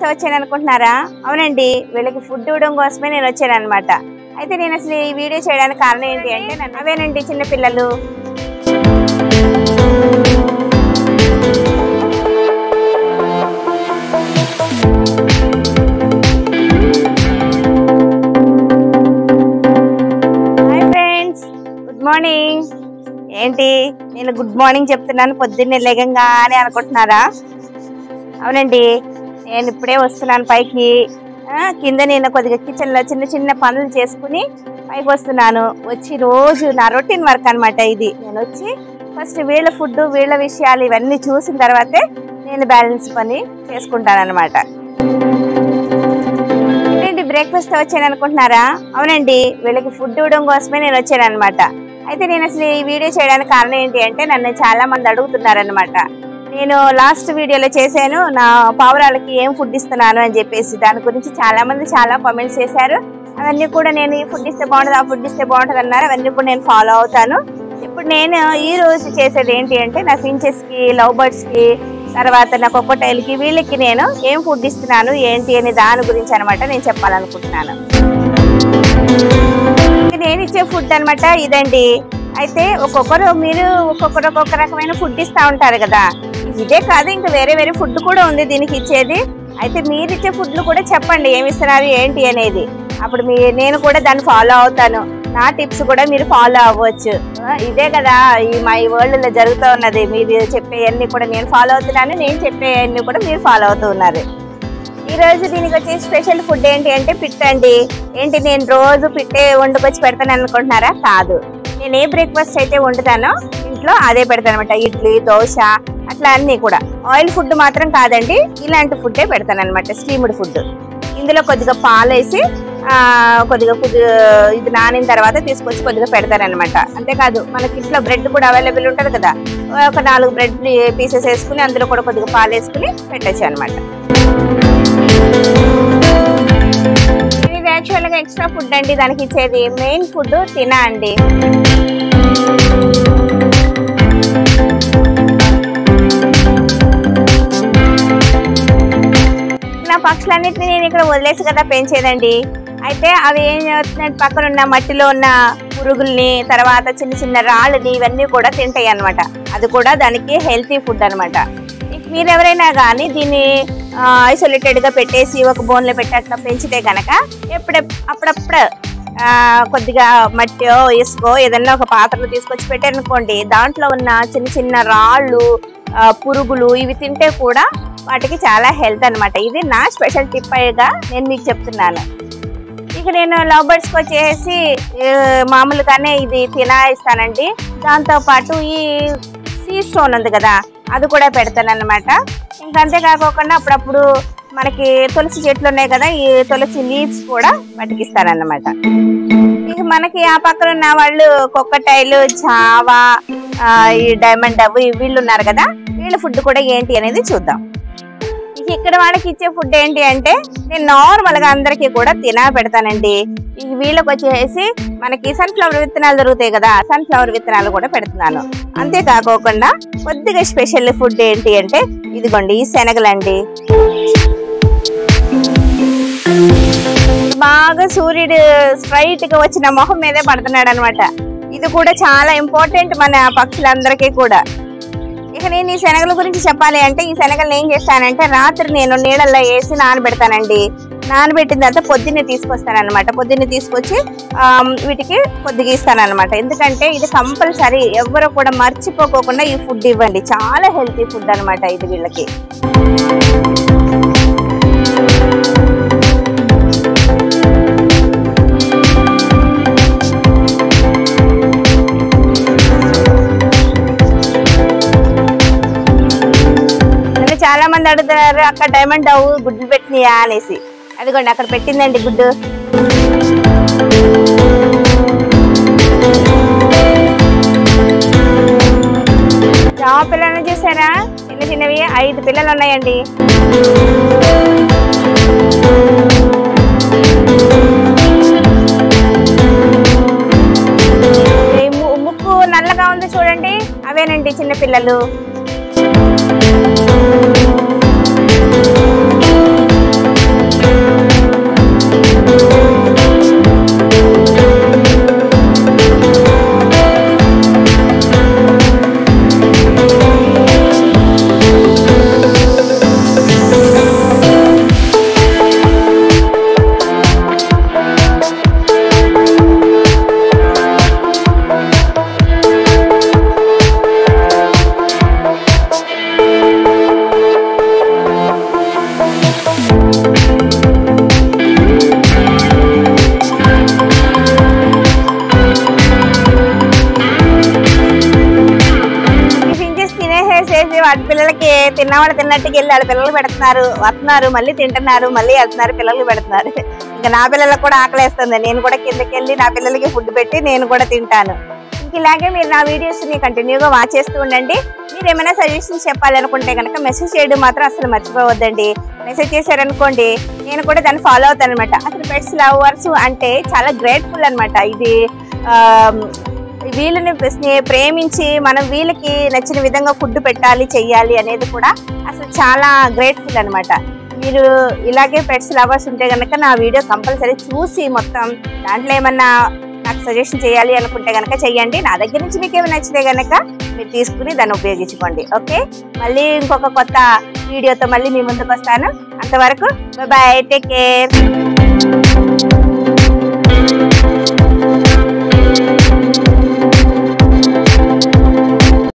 breakfast వచ్చాను అనుకుంటున్నారా అవునండి వీళ్ళకి ఫుడ్ ఇవ్వడం కోసమే నేను వచ్చాను అనమాట అయితే నేను అసలు ఈ వీడియో చేయడానికి కారణం ఏంటి అంటే నన్ను అవేనండి చిన్న పిల్లలు హాయ్ ఫ్రెండ్స్ గుడ్ మార్నింగ్ ఏంటి నేను గుడ్ మార్నింగ్ చెప్తున్నాను పొద్దున్నే లేగంగానే అనుకుంటున్నారా అవునండి నేను ఇప్పుడే వస్తున్నాను పైకి ఆ, కింద నేను కొద్దిగా కిచెన్లో చిన్న చిన్న పనులు చేసుకుని పైకి వస్తున్నాను వచ్చి రోజు నా రొటీన్ వర్క్ అన్నమాట ఇది నేను వచ్చి ఫస్ట్ వీళ్ళ ఫుడ్ వీళ్ళ విషయాలు ఇవన్నీ చూసిన తర్వాతే నేను బ్యాలెన్స్ పని చేసుకుంటాను అనమాట ఏంటి బ్రేక్ఫాస్ట్ వచ్చాను అనుకుంటున్నారా అవునండి వీళ్ళకి ఫుడ్ ఇవ్వడం కోసమే నేను వచ్చాను అనమాట అయితే నేను అసలు ఈ వీడియో చేయడానికి కారణం ఏంటి అంటే నన్ను చాలా మంది అడుగుతున్నారనమాట నేను లాస్ట్ వీడియోలో చేశాను నా పావురాలకి ఏం ఫుడ్ ఇస్తున్నాను అని చెప్పేసి దాని గురించి చాలా మంది చాలా కామెంట్స్ చేశారు అవన్నీ కూడా నేను ఈ ఫుడ్ ఇస్తే బాగుంటుంది ఆ ఫుడ్ ఇస్తే బాగుంటుంది అన్నారు అవన్నీ కూడా నేను ఫాలో అవుతాను ఇప్పుడు నేను ఈ రోజు చేసేది ఏంటి అంటే నా ఫించెస్ కి లవ్ బర్డ్స్ కి తర్వాత నా కొక్కటైల్ కి వీళ్ళకి నేను ఏం ఫుడ్ ఇస్తున్నాను ఏంటి అని దాని గురించి అనమాట నేను చెప్పాలనుకుంటున్నాను ఇది నేను ఇచ్చే ఫుడ్ అన్నమాట ఇదండి అయితే ఒక్కొక్కరు మీరు ఒక్కొక్కరు ఒక్కొక్క రకమైన ఫుడ్ ఇస్తా ఉంటారు కదా ఇదే కాదు ఇంకా వేరే వేరే ఫుడ్ కూడా ఉంది దీనికి ఇచ్చేది అయితే మీరు ఇచ్చే ఫుడ్లు కూడా చెప్పండి ఏమి ఇస్తున్నారు ఏంటి అనేది అప్పుడు మీ నేను కూడా దాన్ని ఫాలో అవుతాను నా టిప్స్ కూడా మీరు ఫాలో అవ్వచ్చు ఆ, ఇదే కదా ఈ మా ఈ వరల్డ్ లో జరుగుతూ ఉన్నది మీరు చెప్పేవన్నీ కూడా నేను ఫాలో అవుతున్నాను నేను చెప్పేవన్నీ కూడా మీరు ఫాలో అవుతూ ఉన్నారు ఈ రోజు దీనికి వచ్చే స్పెషల్ ఫుడ్ ఏంటి అంటే పిట్ అండి ఏంటి నేను రోజు పిట్టే వండుకొచ్చి పెడతాను అనుకుంటున్నారా కాదు నేను ఏ బ్రేక్ఫాస్ట్ అయితే వండుతానో ఇంట్లో అదే పెడతాను అనమాట ఇడ్లీ దోశ అట్లా అన్నీ కూడా ఆయిల్ ఫుడ్ మాత్రం కాదండి ఇలాంటి ఫుడ్డే పెడతాను అనమాట స్టీమ్డ్ ఫుడ్ ఇందులో కొద్దిగా పాలేసి ఆ, కొద్దిగా కొద్దిగా ఇది నానిన తర్వాత తీసుకొచ్చి కొద్దిగా పెడతారనమాట అంతేకాదు మనకి ఇంట్లో బ్రెడ్ కూడా అవైలబుల్ ఉంటుంది కదా ఒక నాలుగు బ్రెడ్ పీసెస్ వేసుకుని అందులో కూడా కొద్దిగా పాలు వేసుకుని పెట్టచ్చు అనమాట ఇది యాక్చువల్ గా ఎక్స్ట్రా ఫుడ్ అండి దానికి ఇచ్చేది మెయిన్ ఫుడ్ తిన అండి నా పక్షులన్నిటిని నేను ఇక్కడ వదిలేసి కదా పెంచేదండి అయితే అవి ఏం చేస్తున్నాయి పక్కన ఉన్న మట్టిలో ఉన్న పురుగుల్ని తర్వాత చిన్న చిన్న రాళ్ళని ఇవన్నీ కూడా తింటాయి అన్నమాట అది కూడా దానికి హెల్తీ ఫుడ్ అనమాట మీరు ఎవరైనా కానీ దీన్ని ఐసోలేటెడ్ గా పెట్టేసి ఒక బోన్లో పెట్టి అట్లా పెంచితే కనుక ఎప్పుడే అప్పుడప్పుడు ఆ, కొద్దిగా మట్టో ఇసుకో ఏదన్నా ఒక పాత్రలో తీసుకొచ్చి పెట్టారనుకోండి దాంట్లో ఉన్న చిన్న చిన్న రాళ్ళు ఆ, పురుగులు ఇవి తింటే కూడా వాటికి చాలా హెల్త్ అన్నమాట ఇది నా స్పెషల్ టిప్ గా నేను మీకు చెప్తున్నాను ఇక నేను లవ్ బర్డ్స్కి వచ్చేసి ఆ, మామూలుగానే ఇది తినా ఇస్తానండి దాంతో పాటు ఈ సీ స్టోన్ ఉంది కదా అది కూడా పెడతాను అనమాట ఇంకా అంతేకాకుండా అప్పుడప్పుడు మనకి తులసి చెట్లు ఉన్నాయి కదా ఈ తులసి లీవ్స్ కూడా పట్టుకిస్తానన్నమాట ఇక మనకి ఆ పక్కన ఉన్న వాళ్ళు కొక్కటైలు జావా ఆ, ఈ డైమండ్ డబ్బు వీళ్ళు ఉన్నారు కదా వీళ్ళ ఫుడ్ కూడా ఏంటి అనేది చూద్దాం ఇక ఇక్కడ వాళ్ళకి ఇచ్చే ఫుడ్ ఏంటి అంటే నేను నార్మల్ గా అందరికీ కూడా తినా పెడతానండి ఇక వీళ్ళకి వచ్చేసి మనకి సన్ఫ్లవర్ విత్తనాలు దొరుకుతాయి కదా సన్ఫ్లవర్ విత్తనాలు కూడా పెడుతున్నాను అంతేకాకోకుండా కొద్దిగా స్పెషల్ ఫుడ్ ఏంటి అంటే ఇదిగోండి ఈ శనగలండి బాగా సూర్యుడు స్ట్రైట్ గా వచ్చిన మొహం మీదే పడుతున్నాడు అనమాట ఇది కూడా చాలా ఇంపార్టెంట్ మన పక్షులందరికీ కూడా ఇక నేను ఈ శనగల గురించి చెప్పాలి అంటే ఈ శనగలు ఏం చేస్తానంటే రాత్రి నేను నీళ్ళల్లో వేసి నానబెడతానండి నానబెట్టిన తర్వాత పొద్దున్నే తీసుకొస్తాను అనమాట పొద్దున్నే తీసుకొచ్చి ఆమ్, వీటికి కొద్దిగా ఇస్తాను అనమాట ఎందుకంటే ఇది కంపల్సరీ ఎవరు కూడా మర్చిపోకోకుండా ఈ ఫుడ్ ఇవ్వండి చాలా హెల్తీ ఫుడ్ అన్నమాట ఇది వీళ్ళకి అంటే చాలా మంది అడుగుతున్నారు అక్కడ డైమండ్ అవు గుడ్లు పెట్టినాయా అనేసి అదిగోండి అక్కడ పెట్టిందండి గుడ్డు జామ పిల్లలను చూసారా చిన్న చిన్నవి ఐదు పిల్లలు ఉన్నాయండి ఈ ము- ముక్కు నల్లగా ఉంది చూడండి అవేనండి చిన్న పిల్లలు టిఫిన్ చేసి తినేసేసి వాటి పిల్లలకి తిన్నవాడు తిన్నట్టుకి వెళ్ళి వాళ్ళ పిల్లలు పెడుతున్నారు వస్తున్నారు మళ్ళీ తింటున్నారు మళ్ళీ వెళ్తున్నారు పిల్లలు పెడుతున్నారు ఇంకా నా పిల్లలకు కూడా ఆకలేస్తుంది నేను కూడా కిందకి వెళ్ళి నా పిల్లలకి ఫుడ్ పెట్టి నేను కూడా తింటాను ఇంక ఇలాగే మీరు నా వీడియోస్ ని కంటిన్యూగా వాచ్ చేస్తూ ఉండండి మీరు ఏమైనా సజెషన్స్ చెప్పాలనుకుంటే కనుక మెసేజ్ చేయడం మాత్రం అసలు మర్చిపోవద్దండి మెసేజ్ చేశారనుకోండి నేను కూడా దాన్ని ఫాలో అవుతాను అనమాట అసలు పెట్స్ లవర్స్ అంటే చాలా గ్రేట్ఫుల్ అన్నమాట ఇది ఆ, వీళ్ళని స్నే- ప్రేమించి మనం వీళ్ళకి నచ్చిన విధంగా ఫుడ్ పెట్టాలి చెయ్యాలి అనేది కూడా అసలు చాలా గ్రేట్ఫుల్ అన్నమాట మీరు ఇలాగే పెట్స్ లవర్స్ ఉంటే కనుక నా వీడియో కంపల్సరీ చూసి మొత్తం దాంట్లో ఏమన్నా నాకు సజెషన్ చేయాలి అనుకుంటే కనుక చెయ్యండి నా దగ్గర నుంచి మీకు ఏమైనా నచ్చితే కనుక మీరు తీసుకుని దాన్ని ఉపయోగించుకోండి ఓకే మళ్ళీ ఇంకొక కొత్త వీడియోతో మళ్ళీ మీ ముందుకు వస్తాను అంతవరకు బాయ్ టేక్ కేర్